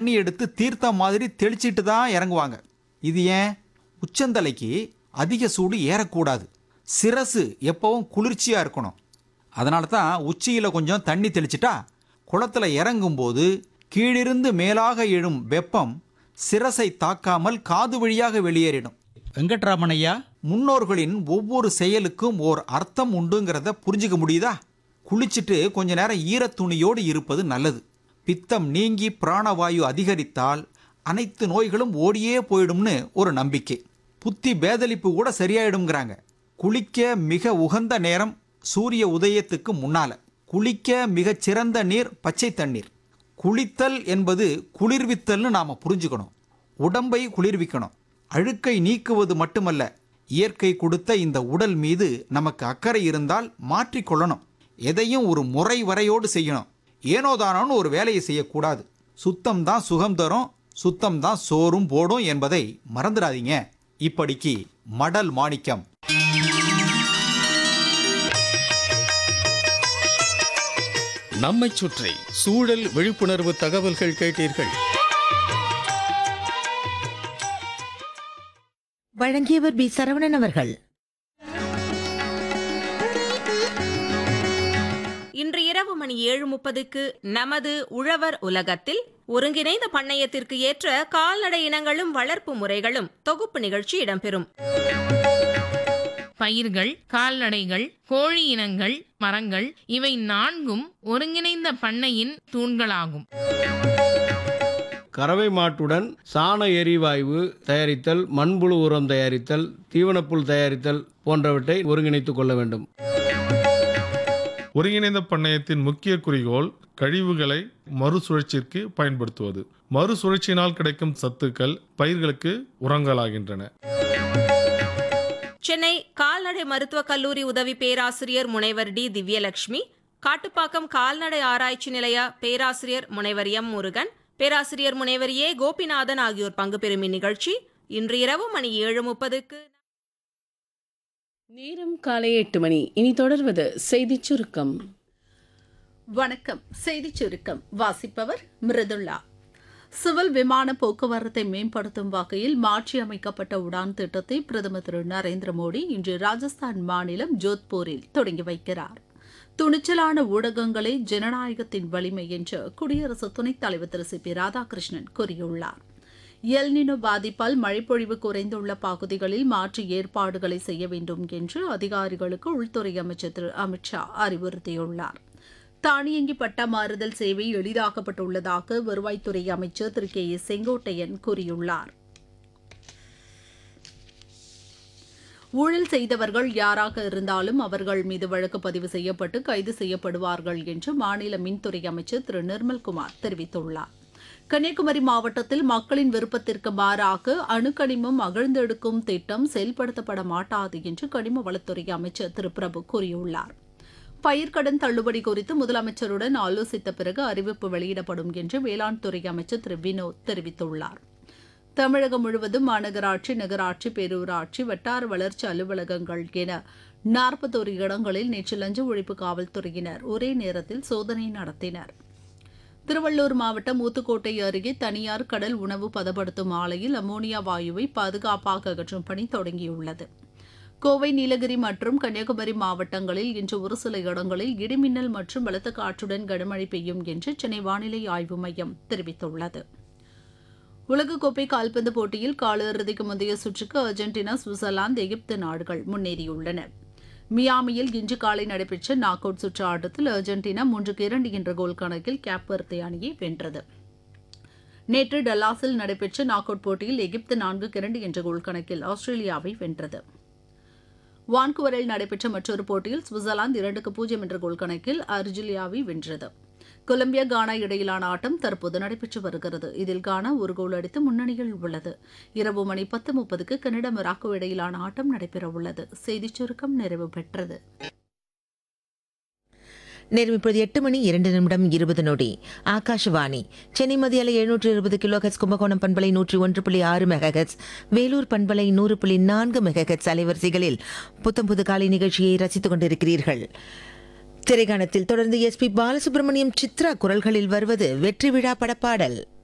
தண்ணி எடுத்து தீர்த்தம் மாதிரி தெளிச்சிட்டு தான் இறங்குவாங்க இது ஏன் உச்சந்தலைக்கு அதிக சூடு ஏறக்கூடாது சிரசு எப்பவும் குளிர்ச்சியாக இருக்கணும் அதனால தான் உச்சியில் கொஞ்சம் தண்ணி தெளிச்சிட்டா குளத்துல இறங்கும்போது கீழிருந்து மேலாக எழும் வெப்பம் சிரசை தாக்காமல் காது வழியாக வெளியேறிடும் வெங்கட்ராமனையா முன்னோர்களின் ஒவ்வொரு செயலுக்கும் ஓர் அர்த்தம் உண்டுங்கிறத புரிஞ்சுக்க முடியுதா குளிச்சுட்டு கொஞ்ச நேரம் ஈரத்துணியோடு இருப்பது நல்லது பித்தம் நீங்கி பிராணவாயு அதிகரித்தால் அனைத்து நோய்களும் ஓடியே போயிடும்னு ஒரு நம்பிக்கை புத்தி பேதலிப்பு கூட சரியாயிடுங்கிறாங்க குளிக்க மிக உகந்த நேரம் சூரிய உதயத்துக்கு முன்னால குளிக்க மிகச் சிறந்த நீர் பச்சை தண்ணீர் குளித்தல் என்பது குளிர்வித்தல்னு நாம புரிஞ்சுக்கணும் உடம்பை குளிர்விக்கணும் அழுக்கை நீக்குவது மட்டுமல்ல இயற்கை கொடுத்த இந்த உடல் மீது நமக்கு அக்கறை இருந்தால் மாற்றிக்கொள்ளணும் எதையும் ஒரு முறை வரையோடு செய்யணும் ஏனோதானோன்னு ஒரு வேலையை செய்யக்கூடாது சுத்தம் தான் சுகம் தரும் சுத்தம் தான் சோறும் போடும் என்பதை மறந்துடாதீங்க இப்படிக்கு மடல் மாணிக்கம் நம்மைச் சுற்றி சூழல் விழிப்புணர்வு தகவல்கள் கேட்டீர்கள் வழங்கியவர் பி சரவணன் அவர்கள் இன்று இரவு மணி ஏழு முப்பதுக்கு நமது உழவர் உலகத்தில் ஒருங்கிணைந்த பண்ணையத்திற்கு ஏற்ற கால்நடை இனங்களும் வளர்ப்பு முறைகளும் தொகுப்பு நிகழ்ச்சி இடம்பெறும் பயிர்கள் கால்நடைகள் கோழி இனங்கள் மரங்கள் இவை நான்கும் ஒருங்கிணைந்த பண்ணையின் தூண்களாகும் கறவை மாட்டுடன் சாண எரிவாயு தயாரித்தல் மண்புழு உரம் தயாரித்தல் தீவனப்புல் தயாரித்தல் போன்றவற்றை ஒருங்கிணைத்துக் கொள்ள வேண்டும் ஒருங்கிணைந்த பண்ணையத்தின் முக்கிய குறிக்கோள் கழிவுகளை மறுசுழற்சிக்கு பயன்படுத்துவது மறுசுழற்சியினால் கிடைக்கும் சத்துக்கள் பயிர்களுக்கு உரங்களாகின்றன சென்னை கால்நடை மருத்துவக் கல்லூரி உதவி பேராசிரியர் முனைவர் டி திவ்யலட்சுமி காட்டுப்பாக்கம் கால்நடை ஆராய்ச்சி நிலைய பேராசிரியர் முனைவர் எம் முருகன் பேராசிரியர் முனைவர் ஏ கோபிநாதன் ஆகியோர் பங்கு பெறும் இந்நிகழ்ச்சி இன்று இரவு மணி ஏழு முப்பதுக்கு நேரம் காலை எட்டு மணி இனி தொடர்வது செய்திச் சுருக்கம் வணக்கம் செய்திச் சுருக்கம் வாசிப்பவர் மிருதுல்லா சிவில் விமான போக்குவரத்தை மேம்படுத்தும் வகையில் மாற்றியமைக்கப்பட்ட உடான் திட்டத்தை பிரதமர் திரு நரேந்திர மோடி இன்று ராஜஸ்தான் மாநிலம் ஜோத்பூரில் தொடங்கி வைக்கிறார் துணிச்சலான ஊடகங்களே ஜனநாயகத்தின் வலிமை என்று குடியரசு துணைத் தலைவர் திரு சி பி ராதாகிருஷ்ணன் கூறியுள்ளார் எல்னினோ பாதிப்பால் மழைப்பொழிவு குறைந்துள்ள பகுதிகளில் மாற்று ஏற்பாடுகளை செய்ய வேண்டும் என்று அதிகாரிகளுக்கு உள்துறை அமைச்சர் திரு அமித்ஷா அறிவுறுத்தியுள்ளார் தானியங்கி பட்டா மாறுதல் சேவை எளிதாக்கப்பட்டுள்ளதாக வருவாய்த்துறை அமைச்சர் திரு கே ஏ செங்கோட்டையன் கூறியுள்ளார் ஊழல் செய்தவர்கள் யாராக இருந்தாலும் அவர்கள் மீது வழக்கு பதிவு செய்யப்பட்டு கைது செய்யப்படுவார்கள் என்று மாநில மின்துறை அமைச்சர் திரு நிர்மல்குமார் தெரிவித்துள்ளார் கன்னியாகுமரி மாவட்டத்தில் மக்களின் விருப்பத்திற்கு மாறாக அணுக்கனிமம் அகழ்ந்தெடுக்கும் திட்டம் செயல்படுத்தப்பட மாட்டாது என்று கனிம வளத்துறை அமைச்சர் திரு பிரபு கூறியுள்ளார் பயிர்க்கடன் தள்ளுபடி குறித்து முதலமைச்சருடன் ஆலோசித்த பிறகு அறிவிப்பு வெளியிடப்படும் என்று வேளாண் துறை அமைச்சர் திரு வினோத் தெரிவித்துள்ளார் தமிழகம் முழுவதும் மாநகராட்சி நகராட்சி பேரூராட்சி வட்டார வளர்ச்சி அலுவலகங்கள் என நாற்பத்தோரு இடங்களில் நேற்று லஞ்ச ஒழிப்பு காவல்துறையினர் ஒரே நேரத்தில் சோதனை நடத்தினர் திருவள்ளூர் மாவட்டம் ஊத்துக்கோட்டை அருகே தனியார் கடல் உணவு பதப்படுத்தும் ஆலையில் அமோனியா வாயுவை பாதுகாப்பாக அகற்றும் பணி தொடங்கியுள்ளது கோவை நீலகிரி மற்றும் கன்னியாகுமரி மாவட்டங்களில் இன்று ஒரு சில இடங்களில் இடிமின்னல் மற்றும் பலத்த காற்றுடன் கனமழை பெய்யும் என்று சென்னை வானிலை ஆய்வு மையம் தெரிவித்துள்ளது உலகக்கோப்பை கால்பந்து போட்டியில் காலிறுதிக்கு முந்தைய சுற்றுக்கு அர்ஜென்டினா சுவிட்சர்லாந்து எகிப்து நாடுகள் முன்னேறியுள்ளன மியாமியில் இன்று காலை நடைபெற்ற நாக் அவுட் சுற்று ஆட்டத்தில் அர்ஜென்டினா மூன்றுக்கு இரண்டு என்ற கோல் கணக்கில் கேப்வர்த்தே அணியை வென்றது நேற்று டல்லாஸில் நடைபெற்ற நாக் அவுட் போட்டியில் எகிப்து நான்குக்கு இரண்டு என்ற கோல் கணக்கில் ஆஸ்திரேலியாவை வென்றது வான்குவரில் நடைபெற்ற மற்றொரு போட்டியில் சுவிட்சர்லாந்து இரண்டுக்கு பூஜ்ஜியம் என்ற கோல் கணக்கில் அர்ஜிலியாவை வென்றது கொலம்பியா கானா இடையிலான ஆட்டம் தற்போது நடைபெற்று வருகிறது இதில் கானா ஒரு கோல் அடித்து முன்னணியில் உள்ளது இரவு மணி பத்து முப்பதுக்கு கனடா மொராக்கோ இடையிலான ஆட்டம் நடைபெறவுள்ளது செய்திச் சுருக்கம் நிறைவு பெற்றது நேரம் இப்பொழுது எட்டு மணி இரண்டு நிமிடம் இருபது நொடி ஆகாஷவாணி சென்னை மதியால எழுநூற்று இருபது கிலோ ஹெட்ஸ் கும்பகோணம் பண்பலை நூற்றி ஒன்று புள்ளி ஆறு மெகாஹெட்ஸ் வேலூர் பண்பலை நூறு புள்ளி நான்கு மெகாஹெட்ஸ் அலைவரிசைகளில் புத்தம் புது காலை நிகழ்ச்சியை ரசித்துக் கொண்டிருக்கிறீர்கள் திரைக்காணத்தில் தொடர்ந்து எஸ்பி பாலசுப்ரமணியம் சித்ரா குரல்களில் வருவது வெற்றி விழா படப்பாடல்